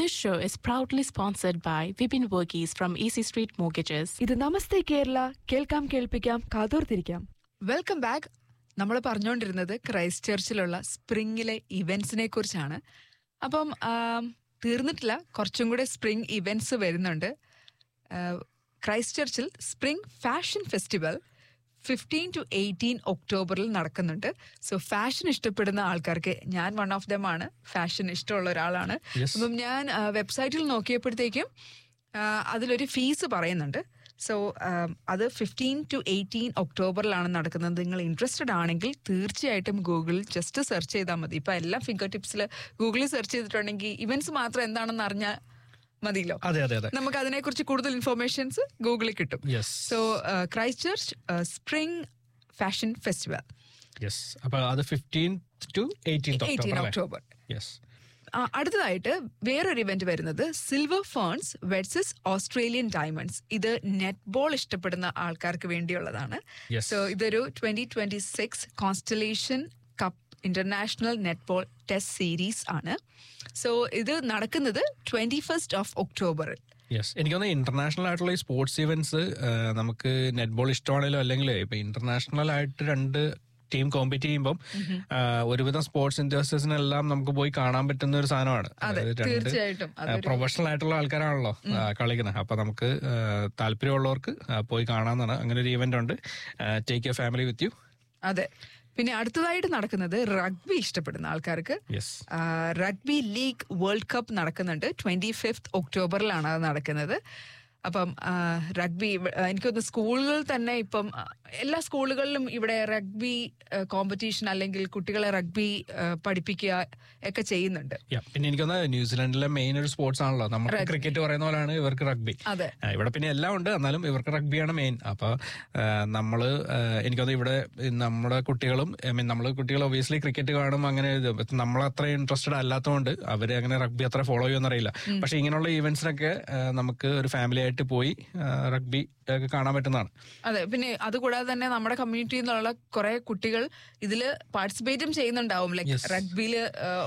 This show is proudly sponsored by Vipin Verghese from Easy Street Mortgages. ഇത് നമസ്തേ കേരള കേൾക്കാം കേൾപ്പിക്കാം കാതോർത്തിരിക്കാം welcome back നമ്മൾ പറഞ്ഞുകൊണ്ടിരുന്നത് ക്രൈസ്റ്റ് ചർച്ചിലുള്ള സ്പ്രിങ്ങിലെ ഇവന്റ്സിനെ കുറിച്ചാണ് അപ്പം ആം, തീർന്നിട്ടില്ല കുറച്ചും കൂടെ സ്പ്രിംഗ് ഇവന്റ്സ് വരുന്നുണ്ട് ആ, ക്രൈസ്റ്റ് ചർച്ചിൽ spring fashion festival fifteen to eighteen ഒക്ടോബറിൽ നടക്കുന്നുണ്ട് സോ ഫാഷൻ ഇഷ്ടപ്പെടുന്ന ആൾക്കാർക്ക് ഞാൻ വൺ ഓഫ് ദം ആണ് ഫാഷൻ ഇഷ്ടമുള്ള ഒരാളാണ് അപ്പം ഞാൻ വെബ്സൈറ്റിൽ നോക്കിയപ്പോഴത്തേക്കും ആ, അതിലൊരു ഫീസ് പറയുന്നുണ്ട് സോ അത് ഫിഫ്റ്റീൻ ടു എയ്റ്റീൻ ഒക്ടോബറിലാണ് നടക്കുന്നത് നിങ്ങൾ ഇൻട്രസ്റ്റഡ് ആണെങ്കിൽ തീർച്ചയായിട്ടും ഗൂഗിളിൽ ജസ്റ്റ് സെർച്ച് ചെയ്താൽ മതി ഇപ്പൊ എല്ലാ ഫിംഗർ ടിപ്സിൽ ഗൂഗിളിൽ സെർച്ച് ചെയ്തിട്ടുണ്ടെങ്കിൽ ഇവന്റ്സ് മാത്രം എന്താണെന്ന് അറിഞ്ഞാൽ മതിയല്ലോ അതെ അതെ അതെ നമുക്ക് അതിനെക്കുറിച്ച് കൂടുതൽ ഇൻഫർമേഷൻസ് ഗൂഗിളിൽ കിട്ടും yes so Christ church spring fashion festival yes അപ്പൊ അത് fifteen to eighteen eighteen October yes ആ, അടുത്തതായിട്ട് വേറൊരു ഇവന്റ് വരുന്നത് silver ferns versus Australian diamonds ഇത് നെറ്റ് ബോൾ ഇഷ്ടപ്പെടുന്ന ആൾക്കാർക്ക് വേണ്ടിയുള്ളതാണ് Yes. സോ ഇതൊരു twenty twenty six constellation cup international netball test series ആണ് സോ ഇത് നടക്കുന്നത് ട്വന്റി ഫസ്റ്റ് ഓഫ് ഒക്ടോബറിൽ യെസ് എനിക്ക് തോന്നുന്നു ഇന്റർനാഷണൽ ആയിട്ടുള്ള ഈ സ്പോർട്സ് ഇവന്റ്സ് നമുക്ക് നെറ്റ്ബോൾ ഇഷ്ടമാണെങ്കിലും അല്ലെങ്കിൽ ഇപ്പൊ ഇന്റർനാഷണൽ ആയിട്ട് രണ്ട് ടീം കോമ്പീറ്റ് ചെയ്യുമ്പം ആ, ഒരുവിധം സ്പോർട്സ് ഇൻഡസ്ട്രീസിനെല്ലാം നമുക്ക് പോയി കാണാൻ പറ്റുന്ന ഒരു സാധനമാണ് അതെ, അതായത് രണ്ട് തീർച്ചയായിട്ടും. അതൊരു- പ്രൊഫഷണൽ ആയിട്ടുള്ള ആൾക്കാരാണല്ലോ ആ, കളിക്കുന്നത് അപ്പൊ നമുക്ക് ആ, താല്പര്യമുള്ളവർക്ക് ആ, പോയി കാണാന്നാണ് അങ്ങനെ ഒരു ഇവന്റ് ഉണ്ട് take your family with you അതെ പിന്നെ അടുത്തതായിട്ട് നടക്കുന്നത് റഗ്ബി ഇഷ്ടപ്പെടുന്ന ആൾക്കാർക്ക് yes rugby league world cup നടക്കുന്നുണ്ട് ട്വന്റി ഫിഫ്ത് ഒക്ടോബറിലാണ് അത് നടക്കുന്നത് അപ്പം റഗ്ബി എനിക്കൊന്ന് സ്കൂളുകളിൽ തന്നെ ഇപ്പം ആ, എല്ലാ സ്കൂളുകളിലും ഇവിടെ റഗ്ബി കോമ്പറ്റീഷൻ അല്ലെങ്കിൽ കുട്ടികളെ റഗ്ബി പഠിപ്പിക്കുക ഒക്കെ ചെയ്യുന്നുണ്ട് Yeah, പിന്നെ എനിക്കൊന്ന് ന്യൂസിലാൻഡിലെ മെയിൻ ഒരു സ്പോർട്സ് ആണല്ലോ നമുക്ക് ക്രിക്കറ്റ് പറയുന്ന പോലെയാണ് ഇവർക്ക് റഗ്ബി അതെ. ഇവിടെ പിന്നെ എല്ലാം ഉണ്ട് എന്നാലും ഇവർക്ക് റഗ്ബിയാണ് മെയിൻ അപ്പൊ ആ, നമ്മള് ആ, എനിക്കൊന്ന് ഇവിടെ നമ്മുടെ കുട്ടികളും ഐ മീൻ നമ്മള് കുട്ടികൾ ഒബിയസ്ലി ക്രിക്കറ്റ് കാണും അങ്ങനെ ഇത് നമ്മൾ അത്ര ഇൻട്രസ്റ്റഡ് അല്ലാത്തതുകൊണ്ട് അവര് അങ്ങനെ റഗ്ബി അത്ര ഫോളോ ചെയ്യുമെന്ന് അറിയില്ല പക്ഷെ ഇങ്ങനെയുള്ള ഈവെന്റ്സിനൊക്കെ ആ, നമുക്ക് ഒരു ഫാമിലി ആയിട്ട് പോയി റഗ്ബി ഒക്കെ കാണാൻ പറ്റുന്നതാണ് അതെ പിന്നെ അതുകൂടാതെ തന്നെ നമ്മുടെ കമ്മ്യൂണിറ്റിയിൽ നിന്നുള്ള കുറെ കുട്ടികൾ ഇതില് പാർട്ടിസിപ്പേറ്റും ചെയ്യുന്നുണ്ടാവും ലൈക് Yes. റഗ്ബിയില്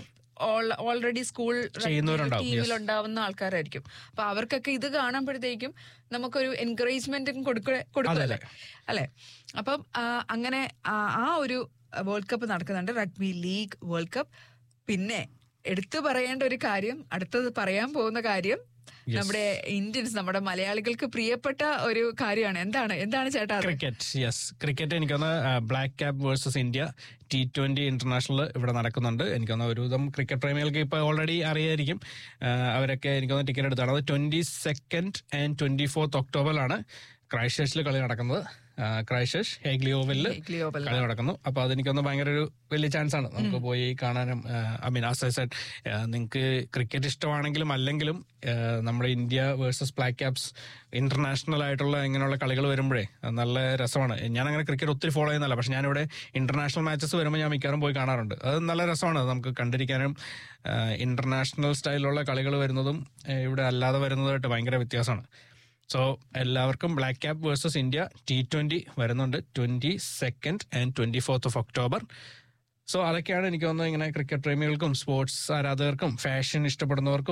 ഓൾറെഡി സ്കൂൾ ചെയ്യുന്നവരുണ്ടാവും, yes. ടീമിൽ ഉണ്ടാവുന്ന ആൾക്കാരായിരിക്കും അപ്പൊ അവർക്കൊക്കെ ഇത് കാണുമ്പോഴത്തേക്കും നമുക്കൊരു എൻകറേജ്മെന്റും കൊടുക്കുമല്ലേ അല്ലെ അപ്പം ആ, അങ്ങനെ ആ ആ ഒരു വേൾഡ് കപ്പ് നടക്കുന്നുണ്ട് റഗ്ബി ലീഗ് വേൾഡ് കപ്പ് പിന്നെ എടുത്തു പറയേണ്ട ഒരു കാര്യം അടുത്തത് പറയാൻ പോകുന്ന കാര്യം നമ്മുടെ ഇന്ത്യൻസ് നമ്മുടെ മലയാളികൾക്ക് പ്രിയപ്പെട്ട ഒരു കാര്യമാണ് എന്താണ് എന്താണ് ചേട്ടാ അത്? ക്രിക്കറ്റ് യെസ് ക്രിക്കറ്റ് എനിക്കൊന്ന് black cap versus India T twenty international ഇവിടെ നടക്കുന്നുണ്ട് എനിക്കൊന്ന് ഒരുവിധം ക്രിക്കറ്റ് പ്രേമികൾക്ക് ഇപ്പൊ ഓൾറെഡി അറിയായിരിക്കും ആ, അവരൊക്കെ എനിക്കൊന്ന് ടിക്കറ്റ് എടുത്താണ് അത് twenty second and twenty fourth ഒക്ടോബറിലാണ് ക്രൈസ്റ്റേഴ്സിൽ കളി നടക്കുന്നത് ക്രൈസ്റ്റേഴ്സ് ഹേഗ്ലി ഓവലിൽ ഹേഗ്ലി ഓവലിൽ. കളി നടക്കുന്നു അപ്പൊ അതെനിക്കൊന്ന് ഭയങ്കര ഒരു വലിയ ചാൻസ് ആണ് നമുക്ക് പോയി കാണാനും I mean as I said നിങ്ങൾക്ക് ക്രിക്കറ്റ് ഇഷ്ടമാണെങ്കിലും അല്ലെങ്കിലും ആ, നമ്മുടെ India versus black caps international ആയിട്ടുള്ള ഇങ്ങനെയുള്ള കളികൾ വരുമ്പോഴേ അത് നല്ല രസമാണ് ഞാൻ അങ്ങനെ ക്രിക്കറ്റ് ഒത്തിരി ഫോളോ ചെയ്യുന്നല്ല പക്ഷെ ഞാനിവിടെ ഇന്റർനാഷണൽ മാച്ചസ് വരുമ്പോൾ ഞാൻ മിക്കവാറും പോയി കാണാറുണ്ട് അത് നല്ല രസമാണ് അത് നമുക്ക് കണ്ടിരിക്കാനും ഇന്റർനാഷണൽ സ്റ്റൈലിലുള്ള കളികൾ വരുന്നതും ആ, ഇവിടെ അല്ലാതെ വരുന്നതായിട്ട് ഭയങ്കര വ്യത്യാസമാണ് സോ എല്ലാവർക്കും black cap versus India T twenty വരുന്നുണ്ട് twenty second and twenty fourth of October so അതൊക്കെയാണ് എനിക്ക് തോന്നുന്നത് ഇങ്ങനെ ക്രിക്കറ്റ് പ്രേമികൾക്കും സ്പോർട്സ് ആരാധകർക്കും ഫാഷൻ ഇഷ്ടപ്പെടുന്നവർക്കും